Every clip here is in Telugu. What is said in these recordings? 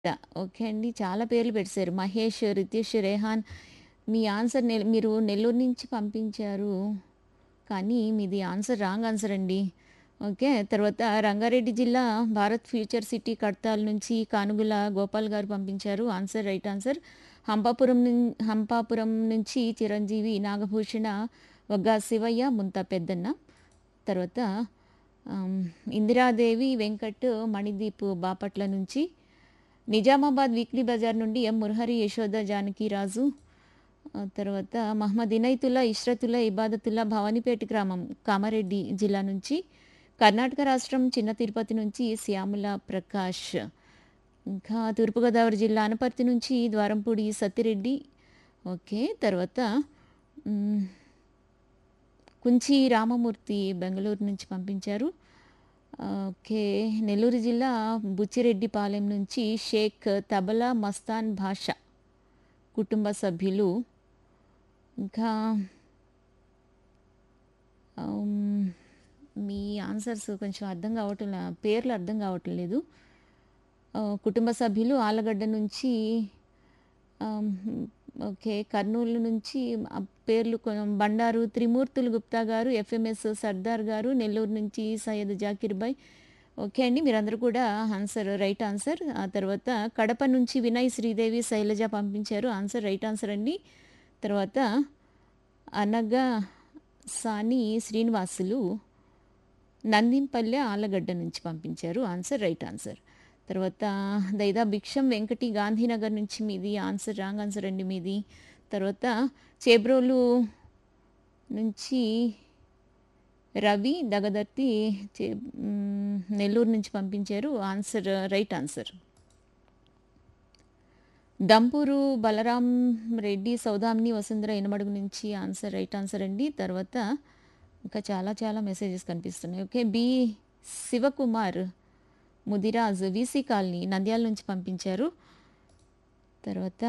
ద ఓకే అండి. చాలా పేర్లు పెట్టేశారు. మహేష్, రితీష్, రేహాన్ మీ ఆన్సర్ నెల్ మీరు నెల్లూరు నుంచి పంపించారు. కానీ మీది ఆన్సర్ రాంగ్ ఆన్సర్ అండి. ఓకే. తర్వాత రంగారెడ్డి జిల్లా భారత్ ఫ్యూచర్ సిటీ కడ్తాల్ నుంచి కానుగుల గోపాల్ గారు పంపించారు. Answer right answer. హంపాపురం నుం హంపాపురం నుంచి చిరంజీవి, నాగభూషణ, వగ్గా శివయ్య, ముంతా పెద్దన్న. తర్వాత ఆహ్, ఇందిరాదేవి, వెంకట్, మణిదీప్ బాపట్ల నుంచి. నిజామాబాద్ వీక్లీ బజార్ నుండి ఎం మురహరి, యశోద, జానకిరాజు. ఆహ్, తర్వాత మహమ్మద్ ఇనైతుల్లా, ఇష్రతుల్లా, ఇబాదతుల్లా భవానీపేట గ్రామం కామారెడ్డి జిల్లా నుంచి. కర్ణాటక రాష్ట్రం చిన్న తిరుపతి నుంచి శ్యామల ప్రకాష్. ఇంకా తూర్పుగోదావరి జిల్లా అనపర్తి నుంచి ద్వారంపూడి సత్తిరెడ్డి. ఓకే. తర్వాత హ్మ్. కుంచి రామమూర్తి బెంగుళూరు నుంచి పంపించారు. ఆహ్, ఓకే. నెల్లూరు జిల్లా బుచ్చిరెడ్డిపాలెం నుంచి షేక్ తబలా మస్తాన్ భాషా కుటుంబ సభ్యులు. ఇంకా హ్మ్. మీ ఆన్సర్స్ కొంచెం అర్థం కావటంలా పేర్లు అర్థం కావటం లేదు. ఆహ్, కుటుంబ సభ్యులు ఆళ్ళగడ్డ నుంచి ఆహ్, హ్మ్. ఓకే. కర్నూలు నుంచి ఆ పేర్లు కొం బండారు త్రిమూర్తులు గుప్తా గారు, ఎఫ్ఎంఎస్ సర్దార్ గారు, నెల్లూరు నుంచి సయ్యద్ జాకీర్ భాయ్. ఓకే అండి. మీరందరూ కూడా ఆన్సర్ రైట్ ఆన్సర్. ఆ తర్వాత కడప నుంచి వినయ్, శ్రీదేవి, శైలజ పంపించారు. ఆన్సర్ రైట్ ఆన్సర్ అండి. తర్వాత అనగా సాని శ్రీనివాసులు నందింపల్లె, ఆళ్ళగడ్డ నుంచి పంపించారు. Answer right answer. తర్వాత దైదా భిక్షం వెంకటి గాంధీనగర్ నుంచి మీది ఆన్సర్ రాంగ్ ఆన్సర్ అండి మీది. తర్వాత చేబ్రోలు నుంచి రవి, దగదర్తి చే హ్మ్. నెల్లూరు నుంచి పంపించారు. Answer right answer. Dampuru Balaram Reddy, Saudamini, Vasundhara Inamadugu నుంచి ఆన్సర్ రైట్ ఆన్సర్ అండి. తర్వాత ఇంకా చాలా చాలా మెసేజెస్ కనిపిస్తున్నాయి. Okay. B. Shivakumar, Mudiraj, VC colony Nandyal నుంచి పంపించారు. తర్వాత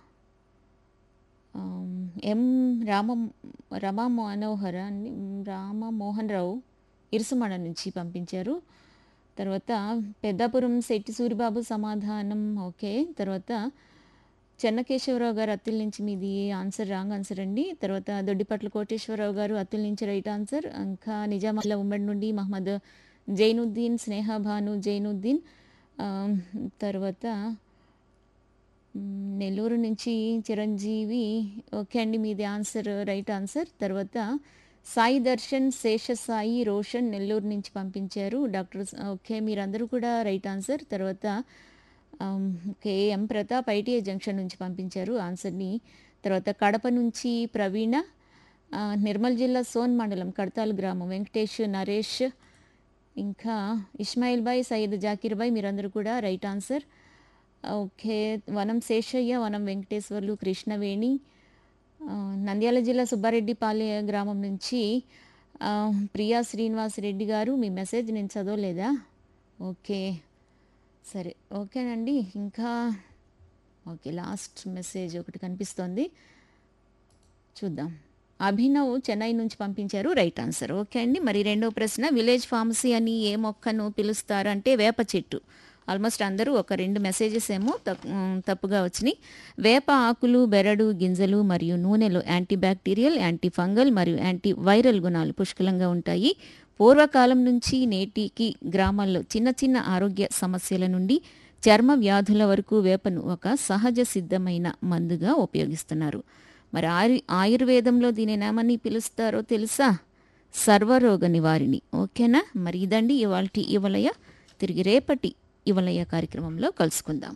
ఆహ్, ఎం. రామం రమా మనోహర అండి రామమోహన్ రావు ఇరుసుమణ నుంచి పంపించారు. తర్వాత పెద్దాపురం శెట్టి సూరిబాబు సమాధానం ఓకే. తర్వాత చెన్నకేశవరావు గారు అత్తిలి నుంచి మీది ఆన్సర్ రాంగ్ ఆన్సర్ అండి. తర్వాత దొడ్డిపట్ల కోటేశ్వరరావు గారు అత్తిలి నుంచి రైట్ ఆన్సర్. ఇంకా నిజామాబాద్‌లో ఉమ్మడి నుండి మహమ్మద్ జైనుద్దీన్, స్నేహ భాను జైనుద్దీన్. ఆహ్, తర్వాత హ్మ్. నెల్లూరు నుంచి చిరంజీవి ఓకే అండి. మీది ఆన్సర్ రైట్ ఆన్సర్. తర్వాత సాయి దర్శన్, శేషసాయి, రోషన్ నెల్లూరు నుంచి పంపించారు. డాక్టర్ స్ ఓకే. మీరందరూ కూడా రైట్ ఆన్సర్. తర్వాత ఆహ్, okay. M. Pratap ITI junction నుంచి పంపించారు ఆన్సర్‌ని. తర్వాత కడప నుంచి ప్రవీణ, ఆహ్, నిర్మల్ జిల్లా సోన్ మండలం కడతాల్ గ్రామం వెంకటేష్, నరేష్, ఇంకా ఇస్మాయిల్ భాయ్, సయ్యద్ జాకీర్ భాయ్ మీరందరూ కూడా రైట్ ఆన్సర్. ఓకే. వనం శేషయ్య, వనం వెంకటేశ్వర్లు, కృష్ణవేణి, ఆహ్, నంద్యాల జిల్లా సుబ్బారెడ్డిపాలె గ్రామం నుంచి ఆహ్, ప్రియా శ్రీనివాస్ రెడ్డి గారు మీ మెసేజ్ నేను చదవలేదా? ఓకే. సరే. ఓకేనండి. ఇంకా ఓకే. లాస్ట్ మెసేజ్ ఒకటి కనిపిస్తోంది. చూద్దాం. అభినవ్ చెన్నై నుంచి పంపించారు. Right answer. ఓకే అండి. మరి రెండో ప్రశ్న విలేజ్ ఫార్మసీ అని ఏ మొక్కను పిలుస్తారు అంటే వేప చెట్టు. ఆల్మోస్ట్ అందరూ ఒక 2 మెసేజెస్ ఏమో తప్ హ్మ్. తప్పుగా వచ్చినాయి. వేప ఆకులు, బెరడు, గింజలు మరియు నూనెలో యాంటీ బాక్టీరియల్, యాంటీ ఫంగల్ మరియు యాంటీ వైరల్ గుణాలు పుష్కలంగా ఉంటాయి. పూర్వకాలం నుంచి నేటికి గ్రామాల్లో చిన్న చిన్న ఆరోగ్య సమస్యల నుండి చర్మ వ్యాధుల వరకు వేపను ఒక సహజ సిద్ధమైన మందుగా ఉపయోగిస్తున్నారు. మరి ఆరి ఆయుర్వేదంలో దీనినేమని పిలుస్తారో తెలుసా? సర్వరోగ నివారిణి. ఓకేనా? మరి ఇదండి ఇవాల్టి ఇవలయ. తిరిగి రేపటి ఇవలయ కార్యక్రమంలో కలుసుకుందాం.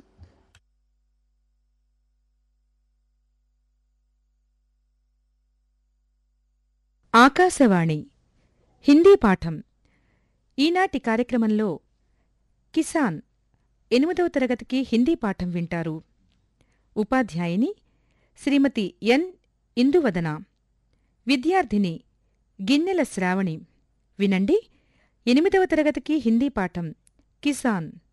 ఆకాశవాణి హిందీ పాఠం ఈనాటి కార్యక్రమంలో కిసాన్ ఎనిమిదవ తరగతికి హిందీ పాఠం వింటారు. ఉపాధ్యాయిని శ్రీమతి ఎన్. ఇందువదన. విద్యార్థిని గిన్నెల శ్రావణి. వినండి ఎనిమిదవ తరగతికి హిందీ పాఠం కిసాన్